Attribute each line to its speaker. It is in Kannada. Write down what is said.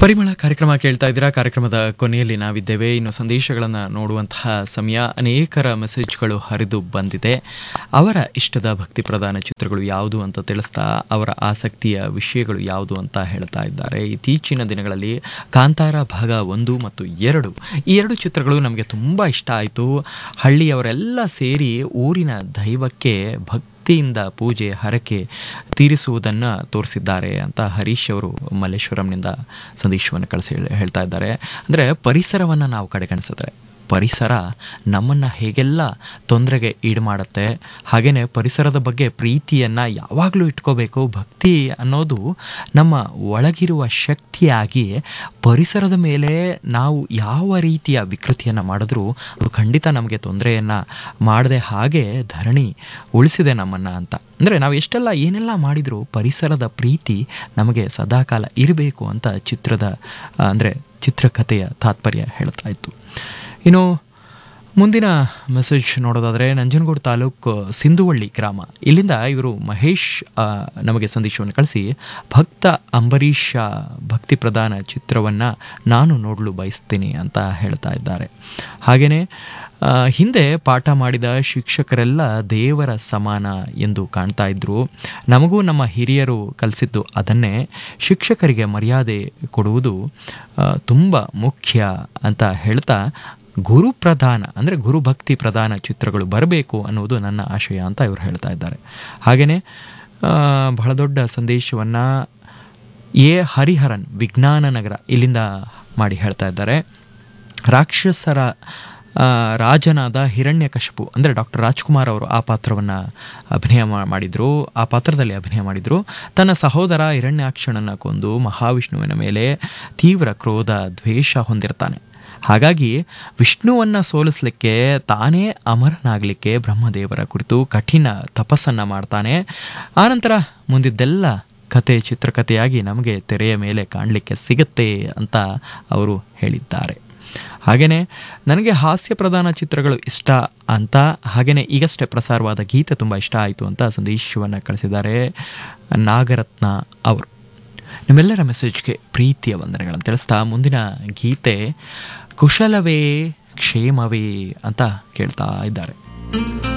Speaker 1: ಪರಿಮಳ ಕಾರ್ಯಕ್ರಮ ಕೇಳ್ತಾ ಇದ್ದೀರಾ ಕಾರ್ಯಕ್ರಮದ ಕೊನೆಯಲ್ಲಿ ನಾವಿದ್ದೇವೆ ಇನ್ನು ಸಂದೇಶಗಳನ್ನು ನೋಡುವಂತಹ ಸಮಯ ಅನೇಕರ ಮೆಸೇಜ್ಗಳು ಹರಿದು ಬಂದಿದೆ ಅವರ ಇಷ್ಟದ ಭಕ್ತಿ ಪ್ರಧಾನ ಚಿತ್ರಗಳು ಯಾವುದು ಅಂತ ತಿಳಿಸ್ತಾ ಅವರ ಆಸಕ್ತಿಯ ವಿಷಯಗಳು ಯಾವುದು ಅಂತ ಹೇಳ್ತಾ ಇದ್ದಾರೆ ಇತ್ತೀಚಿನ ದಿನಗಳಲ್ಲಿ ಕಾಂತಾರ ಭಾಗ ಒಂದು ಮತ್ತು ಎರಡು ಈ ಎರಡು ಚಿತ್ರಗಳು ನಮಗೆ ತುಂಬ ಇಷ್ಟ ಆಯಿತು ಹಳ್ಳಿಯವರೆಲ್ಲ ಸೇರಿ ಊರಿನ ದೈವಕ್ಕೆ ಭಕ್ತಿ ಭಕ್ತಿಯಿಂದ ಪೂಜೆ ಹರಕೆ ತೀರಿಸುವುದನ್ನು ತೋರಿಸಿದ್ದಾರೆ ಅಂತ ಹರೀಶ್ ಅವರು ಮಲ್ಲೇಶ್ವರಂನಿಂದ ಸಂದೇಶವನ್ನು ಕಳಿಸಿ ಹೇಳ್ತಾ ಇದ್ದಾರೆ ಅಂದರೆ ಪರಿಸರವನ್ನು ನಾವು ಕಡೆಗಣಿಸಿದ್ರೆ ಪರಿಸರ ನಮ್ಮನ್ನು ಹೇಗೆಲ್ಲ ತೊಂದರೆಗೆ ಈಡು ಮಾಡುತ್ತೆ ಹಾಗೆಯೇ ಪರಿಸರದ ಬಗ್ಗೆ ಪ್ರೀತಿಯನ್ನು ಯಾವಾಗಲೂ ಇಟ್ಕೋಬೇಕು ಭಕ್ತಿ ಅನ್ನೋದು ನಮ್ಮ ಒಳಗಿರುವ ಶಕ್ತಿಯಾಗಿ ಪರಿಸರದ ಮೇಲೆ ನಾವು ಯಾವ ರೀತಿಯ ವಿಕೃತಿಯನ್ನು ಮಾಡಿದ್ರೂ ಅದು ಖಂಡಿತ ನಮಗೆ ತೊಂದರೆಯನ್ನು ಮಾಡದೆ ಹಾಗೆ ಧರಣಿ ಉಳಿಸಿದೆ ನಮ್ಮನ್ನು ಅಂತ ಅಂದರೆ ನಾವು ಎಷ್ಟೆಲ್ಲ ಏನೆಲ್ಲ ಮಾಡಿದರೂ ಪರಿಸರದ ಪ್ರೀತಿ ನಮಗೆ ಸದಾಕಾಲ ಇರಬೇಕು ಅಂತ ಚಿತ್ರದ ಅಂದರೆ ಚಿತ್ರಕಥೆಯ ತಾತ್ಪರ್ಯ ಹೇಳ್ತಾ ಇತ್ತು ಇನ್ನು ಮುಂದಿನ ಮೆಸೇಜ್ ನೋಡೋದಾದರೆ ನಂಜನಗೂಡು ತಾಲೂಕು ಸಿಂಧುವಳ್ಳಿ ಗ್ರಾಮ ಇಲ್ಲಿಂದ ಇವರು ಮಹೇಶ್ ಆ, ನಮಗೆ ಸಂದೇಶವನ್ನು ಕಳಿಸಿ ಭಕ್ತ ಅಂಬರೀಷ ಭಕ್ತಿ ಪ್ರಧಾನ ಚಿತ್ರವನ್ನು ನಾನು ನೋಡಲು ಬಯಸ್ತೀನಿ ಅಂತ ಹೇಳ್ತಾ ಇದ್ದಾರೆ ಹಾಗೆಯೇ ಆ, ಹಿಂದೆ ಪಾಠ ಮಾಡಿದ ಶಿಕ್ಷಕರೆಲ್ಲ ದೇವರ ಸಮಾನ ಎಂದು ಕಾಣ್ತಾ ಇದ್ರು ನಮಗೂ ನಮ್ಮ ಹಿರಿಯರು ಕಲಿಸಿದ್ದು ಅದನ್ನೇ ಶಿಕ್ಷಕರಿಗೆ ಮರ್ಯಾದೆ ಕೊಡುವುದು ಆ, ತುಂಬ ಮುಖ್ಯ ಅಂತ ಹೇಳ್ತಾ ಗುರು ಪ್ರಧಾನ ಅಂದರೆ ಗುರು ಭಕ್ತಿ ಪ್ರಧಾನ ಚಿತ್ರಗಳು ಬರಬೇಕು ಅನ್ನುವುದು ನನ್ನ ಆಶಯ ಅಂತ ಇವರು ಹೇಳ್ತಾ ಇದ್ದಾರೆ ಹಾಗೆಯೇ ಬಹಳ ದೊಡ್ಡ ಸಂದೇಶವನ್ನು ಎ ಹರಿಹರನ್ ವಿಜ್ಞಾನ ನಗರ ಇಲ್ಲಿಂದ ಮಾಡಿ ಹೇಳ್ತಾ ಇದ್ದಾರೆ ರಾಕ್ಷಸರ ಆ, ರಾಜನಾದ ಹಿರಣ್ಯಕಶಿಪು ಅಂದರೆ ಡಾಕ್ಟರ್ ರಾಜ್ಕುಮಾರ್ ಅವರು ಆ ಪಾತ್ರವನ್ನು ಅಭಿನಯ ಮಾ- ಮಾಡಿದ್ರು ಆ ಪಾತ್ರದಲ್ಲಿ ಅಭಿನಯ ಮಾಡಿದರು ತನ್ನ ಸಹೋದರ ಹಿರಣ್ಯಾಕ್ಷನನ್ನು ಕೊಂದು ಮಹಾವಿಷ್ಣುವಿನ ಮೇಲೆ ತೀವ್ರ ಕ್ರೋಧ ದ್ವೇಷ ಹೊಂದಿರ್ತಾನೆ ಹಾಗಾಗಿ ವಿಷ್ಣುವನ್ನು ಸೋಲಿಸಲಿಕ್ಕೆ ತಾನೇ ಅಮರನಾಗಲಿಕ್ಕೆ ಬ್ರಹ್ಮದೇವರ ಕುರಿತು ಕಠಿಣ ತಪಸ್ಸನ್ನು ಮಾಡ್ತಾನೆ ಆನಂತರ ಮುಂದಿದ್ದೆಲ್ಲ ಕತೆ ಚಿತ್ರಕಥೆಯಾಗಿ ನಮಗೆ ತೆರೆಯ ಮೇಲೆ ಕಾಣಲಿಕ್ಕೆ ಸಿಗುತ್ತೆ ಅಂತ ಅವರು ಹೇಳಿದ್ದಾರೆ ಹಾಗೆಯೇ ನನಗೆ ಹಾಸ್ಯ ಪ್ರಧಾನ ಚಿತ್ರಗಳು ಇಷ್ಟ ಅಂತ ಹಾಗೆಯೇ ಈಗಷ್ಟೇ ಪ್ರಸಾರವಾದ ಗೀತೆ ತುಂಬ ಇಷ್ಟ ಆಯಿತು ಅಂತ ಸಂದೇಶವನ್ನು ಕಳಿಸಿದ್ದಾರೆ ನಾಗರತ್ನ ಅವರು ನಿಮ್ಮೆಲ್ಲರ ಮೆಸೇಜ್ಗೆ ಪ್ರೀತಿಯ ವಂದನೆಗಳನ್ನು ತಿಳಿಸ್ತಾ ಮುಂದಿನ ಗೀತೆ ಕುಶಲವೇ ಕ್ಷೇಮವೇ ಅಂತ ಕೇಳ್ತಾ ಇದ್ದಾರೆ